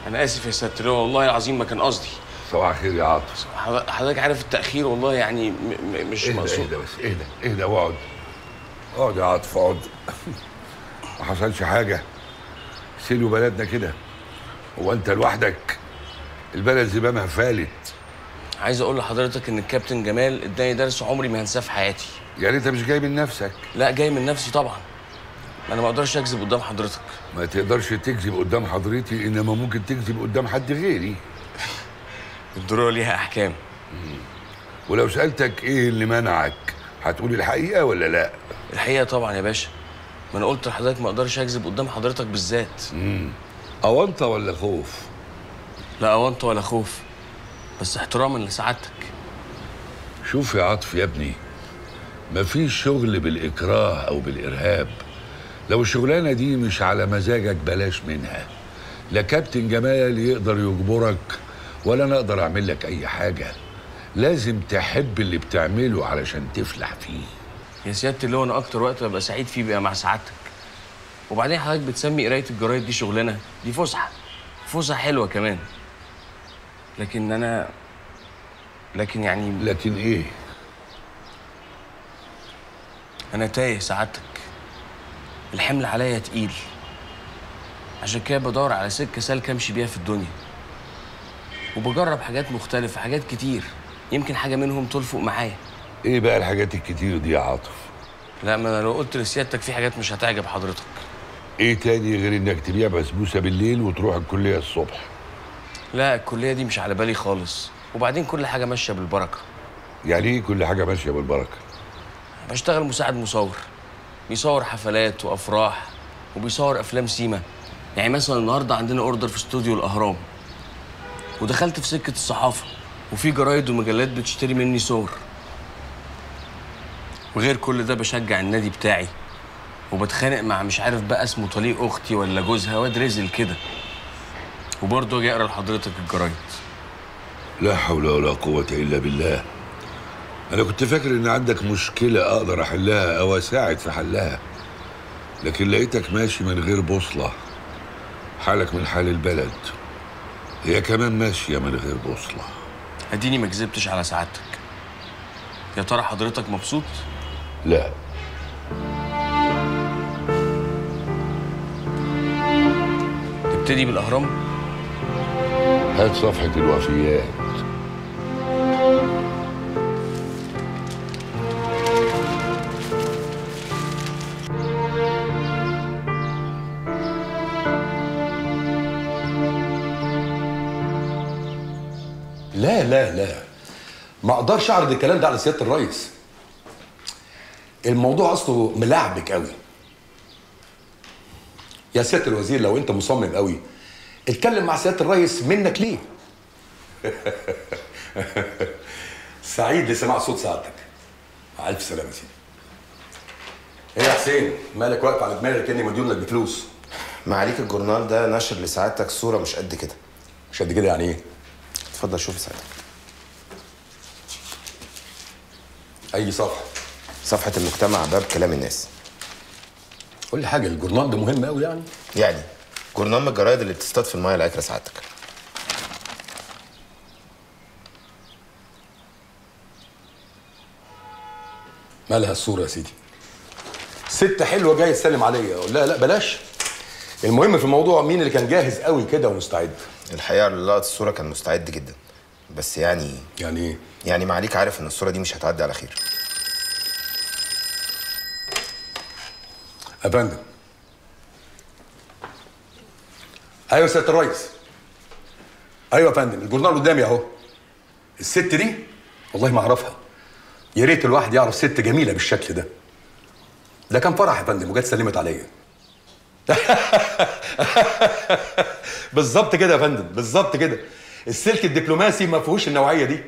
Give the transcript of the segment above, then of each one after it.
انا اسف يا سياده اللواء والله العظيم ما كان قصدي صباح الخير يا عاطف حض- حضرتك عارف التاخير والله يعني م م مش اهدى مقصود اهدى بس اهدى اهدى واقعد اقعد يا عاطف اقعد ما حصلش حاجه سلوا بلدنا كده هو انت لوحدك البلد زمامها فالت عايز اقول لحضرتك ان الكابتن جمال اداني درس عمري ما هنساه في حياتي يعني انت مش جاي من نفسك لا جاي من نفسي طبعا انا ما اقدرش اكذب قدام حضرتك ما تقدرش تكذب قدام حضرتي انما ممكن تكذب قدام حد غيري الدروع ليها احكام ولو سالتك ايه اللي منعك هتقولي الحقيقه ولا لا الحقيقه طبعا يا باشا ما انا قلت لحضرتك ما اقدرش اكذب قدام حضرتك بالذات اونطه ولا خوف لا اونطه ولا خوف بس احتراما لسعادتك شوف يا عاطف يا ابني مفيش شغل بالإكراه أو بالإرهاب لو الشغلانة دي مش على مزاجك بلاش منها لا كابتن جمال يقدر يجبرك ولا أنا أقدر أعمل لك أي حاجة لازم تحب اللي بتعمله علشان تفلح فيه يا سياده اللواء انا اكتر وقت ببقى سعيد فيه بيبقى مع سعادتك وبعدين حضرتك بتسمي قرايه الجرايد دي شغلانه دي فسحه فسحه حلوه كمان لكن انا لكن يعني لكن إيه انا تايه سعادتك الحمل عليا تقيل عشان كده بدور على سكه سالكه امشي بيها في الدنيا وبجرب حاجات مختلفه حاجات كتير يمكن حاجه منهم تلفق معايا إيه بقى الحاجات الكتير دي يا عاطف لا ما انا لو قلت لسيادتك في حاجات مش هتعجب حضرتك إيه تاني غير إنك تبيع بسبوسة بالليل وتروح الكلية الصبح لا الكليه دي مش على بالي خالص وبعدين كل حاجه ماشيه بالبركه يعني إيه كل حاجة ماشية بالبركة بشتغل مساعد مصور بيصور حفلات وافراح وبيصور افلام سيما يعني مثلا النهارده عندنا اوردر في استوديو الاهرام ودخلت في سكه الصحافه وفي جرايد ومجلات بتشتري مني صور وغير كل ده بشجع النادي بتاعي وبتخانق مع مش عارف بقى اسمه طليق اختي ولا جوزها واد رزل كده وبرضه اجي اقرا لحضرتك الجرايد لا حول ولا قوة إلا بالله أنا كنت فاكر إن عندك مشكلة أقدر أحلها أو أساعد في حلها لكن لقيتك ماشي من غير بوصلة حالك من حال البلد هي كمان ماشية من غير بوصلة اديني ما كذبتش على سعادتك يا ترى حضرتك مبسوط لا نبتدي بالاهرام هات صفحة الوفيات لا لا لا ما اقدرش اعرض الكلام ده على سياده الرئيس الموضوع اصله ملعبك قوي يا سياده الوزير لو انت مصمم قوي اتكلم مع سياده الرئيس منك ليه سعيد لسماع صوت سعادتك مع الف سلامه يا سيدي ايه يا حسين مالك واقف على دماغك كاني مديون لك بفلوس معاليك الجورنال ده نشر لسعادتك صورة مش قد كده مش قد كده يعني ايه اتفضل شوف سعادتك اي صفحه صفحة المجتمع باب كلام الناس قول لي حاجه الجورنال ده مهم قوي يعني يعني جورنال من الجرايد اللي بتصطاد في المايه العكرة سعادتك مالها الصورة يا سيدي؟ ست حلوة جاية تسلم عليا لا لا بلاش المهم في الموضوع مين اللي كان جاهز قوي كده ومستعد الحقيقة اللي لقط الصورة كان مستعد جدا بس يعني يعني ايه؟ يعني معاليك عارف ان الصورة دي مش هتعدي على خير يا فندم ايوه يا سيادة الريس ايوه يا فندم الجورنال قدامي اهو الست دي والله ما اعرفها يا ريت الواحد يعرف ست جميلة بالشكل ده ده كان فرح يا فندم وجت سلمت عليا بالظبط كده يا فندم بالظبط كده السلك الدبلوماسي ما فيهوش النوعيه دي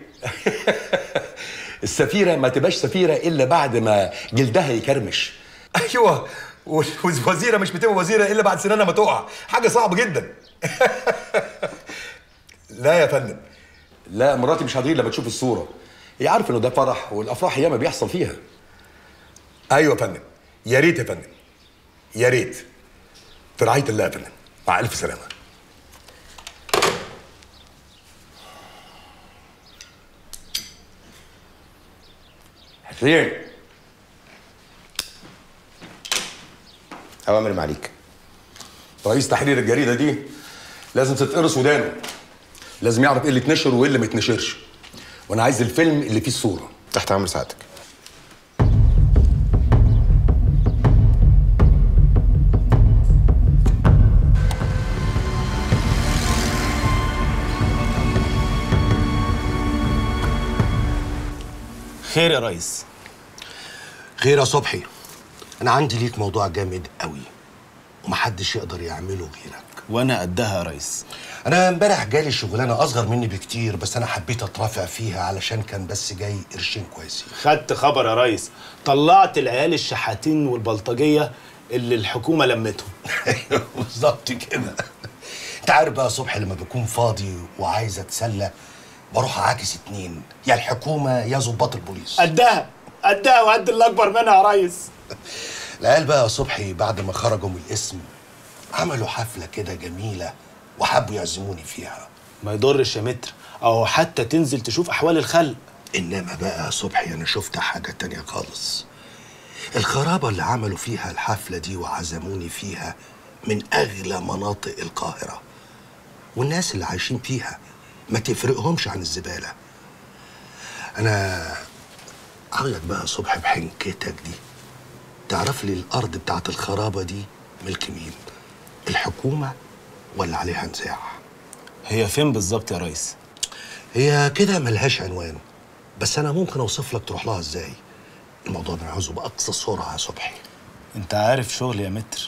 السفيره ما تبقاش سفيره الا بعد ما جلدها يكرمش ايوه والوزيره مش بتبقى وزيره الا بعد سنانها ما تقع حاجه صعبه جدا لا يا فندم لا مراتي مش هتغير لما تشوف الصوره هي عارفه انه ده فرح والافراح ياما بيحصل فيها ايوه يا فندم يا ريت يا فندم يا ريت في رعايه الله يا فندم مع الف سلامه فين اوامر معاليك رئيس تحرير الجريده دي لازم تتقرص ودانه لازم يعرف ايه اللي اتنشر وايه اللي ما يتنشرش وانا عايز الفيلم اللي فيه الصوره تحت امر سعادتك خير يا ريس خير يا صبحي انا عندي ليك موضوع جامد قوي ومحدش يقدر يعمله غيرك وانا قدها يا ريس انا امبارح جالي شغلانه اصغر مني بكتير بس انا حبيت اترافع فيها علشان كان بس جاي قرشين كويسين خدت خبر يا ريس طلعت العيال الشحاتين والبلطجيه اللي الحكومه لمتهم بالظبط كده انت عارف بقى يا صبحي لما بكون فاضي وعايز اتسلى بروح اعاكس اتنين يا الحكومه يا ظباط البوليس قدها قدها وقد اللي اكبر منها يا ريس العيال بقى يا صبحي بعد ما خرجوا من القسم عملوا حفله كده جميله وحبوا يعزموني فيها ما يضرش يا متر او حتى تنزل تشوف احوال الخلق انما بقى يا صبحي انا شفت حاجه تانية خالص الخرابه اللي عملوا فيها الحفله دي وعزموني فيها من اغلى مناطق القاهره والناس اللي عايشين فيها ما تفرقهمش عن الزباله انا عاوزك بقى يا صبحي بحنكتك دي تعرف لي الارض بتاعت الخرابه دي ملك مين الحكومه ولا عليها نزاع هي فين بالظبط يا ريس هي كده ملهاش عنوان بس انا ممكن اوصف لك تروح لها ازاي الموضوع ده انا عاوزه باقصى سرعه يا صبحي انت عارف شغل يا متر